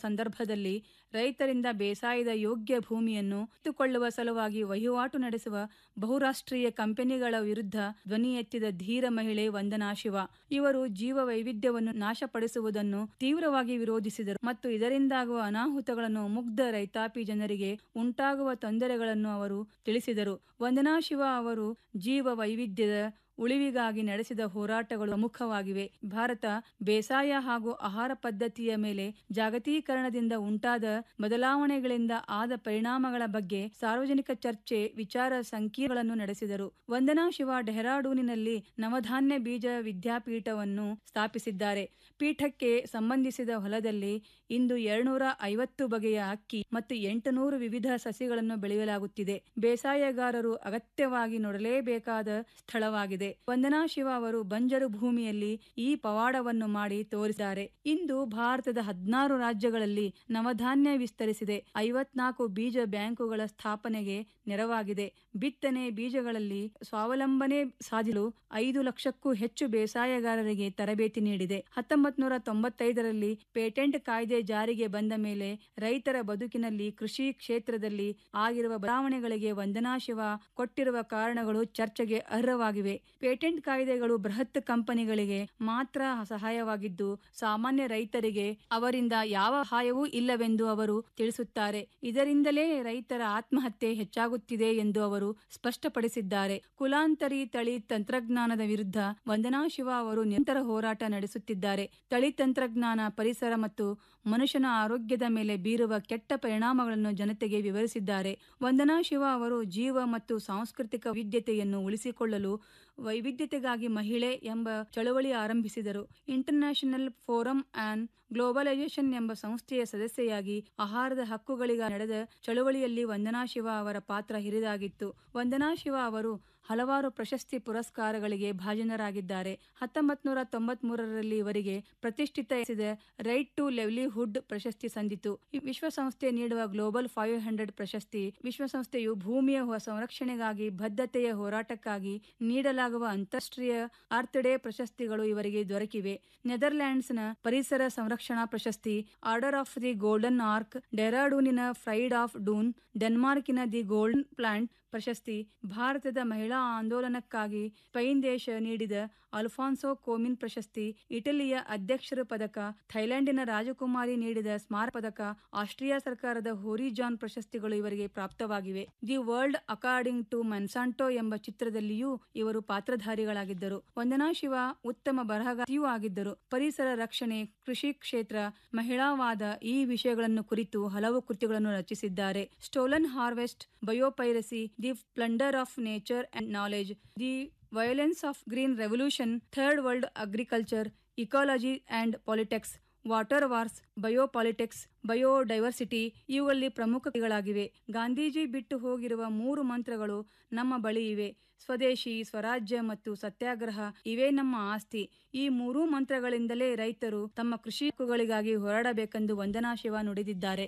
ಸಂದರ್ಭದಲ್ಲಿ ರೈತರಿಂದ ಬೇಸಾಯದ ಯೋಗ್ಯ ಭೂಮಿಯನ್ನು ಕಿತ್ತುಕೊಳ್ಳುವ ಸಲುವಾಗಿ ವಹಿವಾಟು ನಡೆಸುವ ಬಹುರಾಷ್ಟ್ರೀಯ ಕಂಪನಿಗಳ ವಿರುದ್ಧ ಧ್ವನಿ ಎತ್ತಿದ ಧೀರ ಮಹಿಳೆ ವಂದನಾ ಶಿವ ಇವರು ಜೀವ ವೈವಿಧ್ಯವನ್ನು ನಾಶಪಡಿಸುವುದನ್ನು ತೀವ್ರವಾಗಿ ವಿರೋಧಿಸಿದರು ಮತ್ತು ಇದರಿಂದಾಗುವ ಅನಾಹುತಗಳನ್ನು ಮುಗ್ಧ ರೈತಾಪಿ ಜನರಿಗೆ ಉಂಟಾಗುವ ತೊಂದರೆಗಳನ್ನು ಅವರು ತಿಳಿಸಿದರು ವಂದನಾ ಶಿವ ಅವರು ಜೀವ ವೈವಿಧ್ಯದ ಉಳಿವಿಗಾಗಿ ನಡೆಸಿದ ಹೋರಾಟಗಳು ಪ್ರಮುಖವಾಗಿವೆ ಭಾರತ ಬೇಸಾಯ ಹಾಗೂ ಆಹಾರ ಪದ್ಧತಿಯ ಮೇಲೆ ಜಾಗತೀಕರಣದಿಂದ ಉಂಟಾದ ಬದಲಾವಣೆಗಳಿಂದ ಆದ ಪರಿಣಾಮಗಳ ಬಗ್ಗೆ ಸಾರ್ವಜನಿಕ ಚರ್ಚೆ ವಿಚಾರ ಸಂಕಿರಣಗಳನ್ನು ನಡೆಸಿದರು ವಂದನಾ ಶಿವ ಡೆಹ್ರಾಡೂನಿನಲ್ಲಿ ನವಧಾನ್ಯ ಬೀಜ ವಿದ್ಯಾಪೀಠವನ್ನು ಸ್ಥಾಪಿಸಿದ್ದಾರೆ ಪೀಠಕ್ಕೆ ಸಂಬಂಧಿಸಿದ ಹೊಲದಲ್ಲಿ ಇಂದು ಎರಡ್ನೂರ ಐವತ್ತು ಬಗೆಯ ಅಕ್ಕಿ ಮತ್ತು ಎಂಟುನೂರು ವಿವಿಧ ಸಸಿಗಳನ್ನು ಬೆಳೆಯಲಾಗುತ್ತಿದೆ ಬೇಸಾಯಗಾರರು ಅಗತ್ಯವಾಗಿ ನೋಡಲೇಬೇಕಾದ ಸ್ಥಳವಾಗಿದೆ ವಂದನಾ ಶಿವ ಅವರು ಬಂಜರು ಭೂಮಿಯಲ್ಲಿ ಈ ಪವಾಡವನ್ನು ಮಾಡಿ ತೋರಿಸಿದ್ದಾರೆ ಇಂದು ಭಾರತದ ಹದಿನಾರು ರಾಜ್ಯಗಳಲ್ಲಿ ನವಧಾನ್ಯ ವಿಸ್ತರಿಸಿದೆ ಐವತ್ನಾಲ್ಕು ಬೀಜ ಬ್ಯಾಂಕುಗಳ ಸ್ಥಾಪನೆಗೆ ನೆರವಾಗಿದೆ ಬಿತ್ತನೆ ಬೀಜಗಳಲ್ಲಿ ಸ್ವಾವಲಂಬನೆ ಸಾಧಿಸಲು ಐದು ಲಕ್ಷಕ್ಕೂ ಹೆಚ್ಚು ಬೇಸಾಯಗಾರರಿಗೆ ತರಬೇತಿ ನೀಡಿದೆ ಹತ್ತೊಂಬತ್ ನೂರ ತೊಂಬತ್ತೈದರಲ್ಲಿ ಪೇಟೆಂಟ್ ಕಾಯ್ದೆ ಜಾರಿಗೆ ಬಂದ ಮೇಲೆ ರೈತರ ಬದುಕಿನಲ್ಲಿ ಕೃಷಿ ಕ್ಷೇತ್ರದಲ್ಲಿ ಆಗಿರುವ ಬದಲಾವಣೆಗಳಿಗೆ ವಂದನಾ ಶಿವ ಕೊಟ್ಟಿರುವ ಕಾರಣಗಳು ಚರ್ಚೆಗೆ ಅರ್ಹವಾಗಿವೆ ಪೇಟೆಂಟ್ ಕಾಯ್ದೆಗಳು ಬೃಹತ್ ಕಂಪನಿಗಳಿಗೆ ಮಾತ್ರ ಸಹಾಯವಾಗಿದ್ದು ಸಾಮಾನ್ಯ ರೈತರಿಗೆ ಅವರಿಂದ ಯಾವ ಸಹಾಯವೂ ಇಲ್ಲವೆಂದು ಅವರು ತಿಳಿಸುತ್ತಾರೆ ಇದರಿಂದಲೇ ರೈತರ ಆತ್ಮಹತ್ಯೆ ಹೆಚ್ಚಾಗುತ್ತಿದೆ ಎಂದು ಅವರು ಸ್ಪಷ್ಟಪಡಿಸಿದ್ದಾರೆ ಕುಲಾಂತರಿ ತಳಿ ತಂತ್ರಜ್ಞಾನದ ವಿರುದ್ಧ ವಂದನಾ ಶಿವ ಅವರು ನಿರಂತರ ಹೋರಾಟ ನಡೆಸುತ್ತಿದ್ದಾರೆ ತಳಿ ತಂತ್ರಜ್ಞಾನ ಪರಿಸರ ಮತ್ತು ಮನುಷ್ಯನ ಆರೋಗ್ಯದ ಮೇಲೆ ಬೀರುವ ಕೆಟ್ಟ ಪರಿಣಾಮಗಳನ್ನು ಜನತೆಗೆ ವಿವರಿಸಿದ್ದಾರೆ ವಂದನಾ ಶಿವ ಅವರು ಜೀವ ಮತ್ತು ಸಾಂಸ್ಕೃತಿಕ ವಿದ್ಯತೆಯನ್ನು ಉಳಿಸಿಕೊಳ್ಳಲು ವೈವಿಧ್ಯತೆಗಾಗಿ ಮಹಿಳೆ ಎಂಬ ಚಳವಳಿ ಆರಂಭಿಸಿದರು ಇಂಟರ್ನ್ಯಾಷನಲ್ ಫೋರಂ ಆನ್ ಗ್ಲೋಬಲೈಸೇಷನ್ ಎಂಬ ಸಂಸ್ಥೆಯ ಸದಸ್ಯೆಯಾಗಿ ಆಹಾರದ ಹಕ್ಕುಗಳಿಗಾಗಿ ನಡೆದ ಚಳವಳಿಯಲ್ಲಿ ವಂದನಾ ಶಿವ ಅವರ ಪಾತ್ರ ಹಿರಿದಾಗಿತ್ತು ವಂದನಾ ಶಿವ ಅವರು ಹಲವಾರು ಪ್ರಶಸ್ತಿ ಪುರಸ್ಕಾರಗಳಿಗೆ ಭಾಜನರಾಗಿದ್ದಾರೆ ಹತ್ತೊಂಬತ್ ನೂರ ತೊಂಬತ್ ಮೂರರಲ್ಲಿ ಇವರಿಗೆ ಪ್ರತಿಷ್ಠಿತ ರೈಟ್ ಟು ಲೆವ್ಲಿಹುಡ್ ಪ್ರಶಸ್ತಿ ಸಂದಿತು ವಿಶ್ವಸಂಸ್ಥೆ ನೀಡುವ ಗ್ಲೋಬಲ್ ಫೈವ್ ಹಂಡ್ರೆಡ್ ಪ್ರಶಸ್ತಿ ವಿಶ್ವಸಂಸ್ಥೆಯು ಭೂಮಿಯ ಸಂರಕ್ಷಣೆಗಾಗಿ ಬದ್ಧತೆಯ ಹೋರಾಟಕ್ಕಾಗಿ ನೀಡಲಾಗುವ ಅಂತಾರಾಷ್ಟ್ರೀಯ ಅರ್ತ್ ಡೇ ಪ್ರಶಸ್ತಿಗಳು ಇವರಿಗೆ ದೊರಕಿವೆ ನೆದರ್ಲ್ಯಾಂಡ್ಸ್ನ ಪರಿಸರ ಸಂರಕ್ಷಣಾ ಪ್ರಶಸ್ತಿ order of the golden ark ಡೆರಾಡೂನಿನ ಫ್ರೈಡ್ ಆಫ್ ಡೂನ್ ಡೆನ್ಮಾರ್ಕಿನ ದಿ ಗೋಲ್ಡನ್ ಪ್ಲಾಂಟ್ ಪ್ರಶಸ್ತಿ ಭಾರತದ ಮಹಿಳಾ ಆಂದೋಲನಕ್ಕಾಗಿ ಸ್ಪೈನ್ ದೇಶ ನೀಡಿದ ಅಲ್ಫಾನ್ಸೋ ಕೋಮಿನ್ ಪ್ರಶಸ್ತಿ ಇಟಲಿಯ ಅಧ್ಯಕ್ಷರ ಪದಕ ಥೈಲ್ಯಾಂಡಿನ ರಾಜಕುಮಾರಿ ನೀಡಿದ ಸ್ಮಾರಕ ಪದಕ ಆಸ್ಟ್ರಿಯಾ ಸರ್ಕಾರದ ಹೋರಿಜಾನ್ ಪ್ರಶಸ್ತಿಗಳು ಇವರಿಗೆ ಪ್ರಾಪ್ತವಾಗಿವೆ the world according to Monsanto ಎಂಬ ಚಿತ್ರದಲ್ಲಿಯೂ ಇವರು ಪಾತ್ರಧಾರಿಗಳಾಗಿದ್ದರು ವಂದನಾ ಶಿವ ಉತ್ತಮ ಬರಹಗಾರ್ತಿಯೂ ಆಗಿದ್ದರು ಪರಿಸರ ರಕ್ಷಣೆ ಕೃಷಿ ಕ್ಷೇತ್ರ ಮಹಿಳಾವಾದ ಈ ವಿಷಯಗಳನ್ನು ಕುರಿತು ಹಲವು ಕೃತಿಗಳನ್ನು ರಚಿಸಿದ್ದಾರೆ stolen harvest biopiracy the plunder of nature and knowledge the violence of green revolution third world agriculture ecology and politics water wars biopolitics biodiversity ಇವುಗಳಲ್ಲಿ ಪ್ರಮುಖಗಳಾಗಿವೆ ಗಾಂಧೀಜಿ ಬಿಟ್ಟು ಹೋಗಿರುವ ಮೂರು ಮಂತ್ರಗಳು ನಮ್ಮ ಬಳಿ ಇವೆ ಸ್ವದೇಶಿ ಸ್ವರಾಜ್ಯ ಮತ್ತು ಸತ್ಯಾಗ್ರಹ ಇವೇ ನಮ್ಮ ಆಸ್ತಿ ಈ ಮೂರೂ ಮಂತ್ರಗಳಿಂದಲೇ ರೈತರು ತಮ್ಮ ಕೃಷಿ ಹಕ್ಕುಗಳಿಗಾಗಿ ಹೋರಾಡಬೇಕೆಂದು ವಂದನಾ ಶಿವ ನುಡಿದಿದ್ದಾರೆ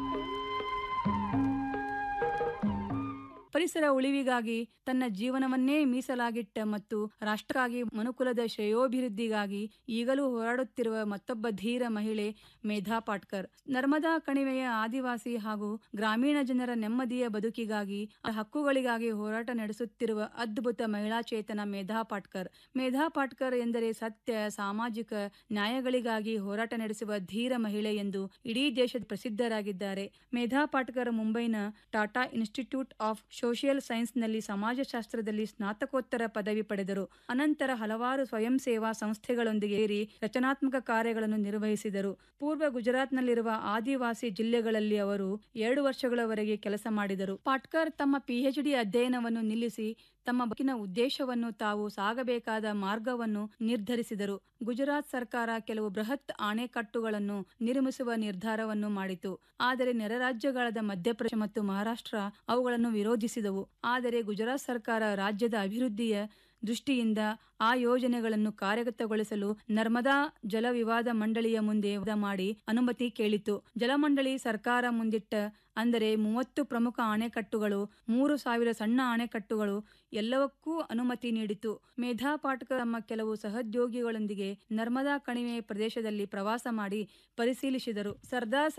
ಪರಿಸರ ಉಳಿವಿಗಾಗಿ ತನ್ನ ಜೀವನವನ್ನೇ ಮೀಸಲಾಗಿಟ್ಟ ಮತ್ತು ರಾಷ್ಟ್ರಕ್ಕಾಗಿ ಮನುಕುಲದ ಶ್ರೇಯೋಭಿವೃದ್ಧಿಗಾಗಿ ಈಗಲೂ ಹೋರಾಡುತ್ತಿರುವ ಮತ್ತೊಬ್ಬ ಧೀರ ಮಹಿಳೆ ಮೇಧಾ ಪಾಟ್ಕರ್ ನರ್ಮದಾ ಕಣಿವೆಯ ಆದಿವಾಸಿ ಹಾಗೂ ಗ್ರಾಮೀಣ ಜನರ ನೆಮ್ಮದಿಯ ಬದುಕಿಗಾಗಿ ಹಕ್ಕುಗಳಿಗಾಗಿ ಹೋರಾಟ ನಡೆಸುತ್ತಿರುವ ಅದ್ಭುತ ಮಹಿಳಾ ಚೇತನ ಮೇಧಾ ಪಾಟ್ಕರ್ ಮೇಧಾ ಪಾಟ್ಕರ್ ಎಂದರೆ ಸತ್ಯ ಸಾಮಾಜಿಕ ನ್ಯಾಯಗಳಿಗಾಗಿ ಹೋರಾಟ ನಡೆಸುವ ಧೀರ ಮಹಿಳೆ ಎಂದು ಇಡೀ ದೇಶದ ಪ್ರಸಿದ್ಧರಾಗಿದ್ದಾರೆ ಮೇಧಾ ಪಾಟ್ಕರ್ ಮುಂಬೈನ ಟಾಟಾ ಇನ್ಸ್ಟಿಟ್ಯೂಟ್ ಆಫ್ ಸೋಷಿಯಲ್ ಸೈನ್ಸ್ನಲ್ಲಿ ಸಮಾಜಶಾಸ್ತ್ರದಲ್ಲಿ ಸ್ನಾತಕೋತ್ತರ ಪದವಿ ಪಡೆದರು ಅನಂತರ ಹಲವಾರು ಸ್ವಯಂ ಸೇವಾ ಸಂಸ್ಥೆಗಳೊಂದಿಗೆ ಸೇರಿ ರಚನಾತ್ಮಕ ಕಾರ್ಯಗಳನ್ನು ನಿರ್ವಹಿಸಿದರು ಪೂರ್ವ ಗುಜರಾತ್ನಲ್ಲಿರುವ ಆದಿವಾಸಿ ಜಿಲ್ಲೆಗಳಲ್ಲಿ ಅವರು ಎರಡು ವರ್ಷಗಳವರೆಗೆ ಕೆಲಸ ಮಾಡಿದರು ಪಾಟ್ಕರ್ ತಮ್ಮ ಪಿಎಚ್ಡಿ ಅಧ್ಯಯನವನ್ನು ನಿಲ್ಲಿಸಿ ತಮ್ಮ ಬದುಕಿನ ಉದ್ದೇಶವನ್ನು ತಾವು ಸಾಗಬೇಕಾದ ಮಾರ್ಗವನ್ನು ನಿರ್ಧರಿಸಿದರು ಗುಜರಾತ್ ಸರ್ಕಾರ ಕೆಲವು ಬೃಹತ್ ಆಣೆಕಟ್ಟುಗಳನ್ನು ನಿರ್ಮಿಸುವ ನಿರ್ಧಾರವನ್ನು ಮಾಡಿತು ಆದರೆ ನೆರೆ ರಾಜ್ಯಗಳಾದ ಮಧ್ಯಪ್ರದೇಶ ಮತ್ತು ಮಹಾರಾಷ್ಟ್ರ ಅವುಗಳನ್ನು ವಿರೋಧಿಸಿದವು ಆದರೆ ಗುಜರಾತ್ ಸರ್ಕಾರ ರಾಜ್ಯದ ಅಭಿವೃದ್ಧಿಯ ದೃಷ್ಟಿಯಿಂದ ಆ ಯೋಜನೆಗಳನ್ನು ಕಾರ್ಯಗತಗೊಳಿಸಲು ನರ್ಮದಾ ಜಲ ವಿವಾದ ಮಂಡಳಿಯ ಮುಂದೆ ವಾದ ಮಾಡಿ ಅನುಮತಿ ಕೇಳಿತು ಜಲಮಂಡಳಿ ಸರ್ಕಾರ ಮುಂದಿಟ್ಟ ಅಂದರೆ ಮೂವತ್ತು ಪ್ರಮುಖ ಅಣೆಕಟ್ಟುಗಳು ಮೂರು ಸಾವಿರ ಸಣ್ಣ ಅಣೆಕಟ್ಟುಗಳು ಎಲ್ಲವಕ್ಕೂ ಅನುಮತಿ ನೀಡಿತು ಮೇಧಾ ಪಾಟ್ಕರ್ ತಮ್ಮ ಕೆಲವು ಸಹೋದ್ಯೋಗಿಗಳೊಂದಿಗೆ ನರ್ಮದಾ ಕಣಿವೆ ಪ್ರದೇಶದಲ್ಲಿ ಪ್ರವಾಸ ಮಾಡಿ ಪರಿಶೀಲಿಸಿದರು ಸರ್ದಾರ್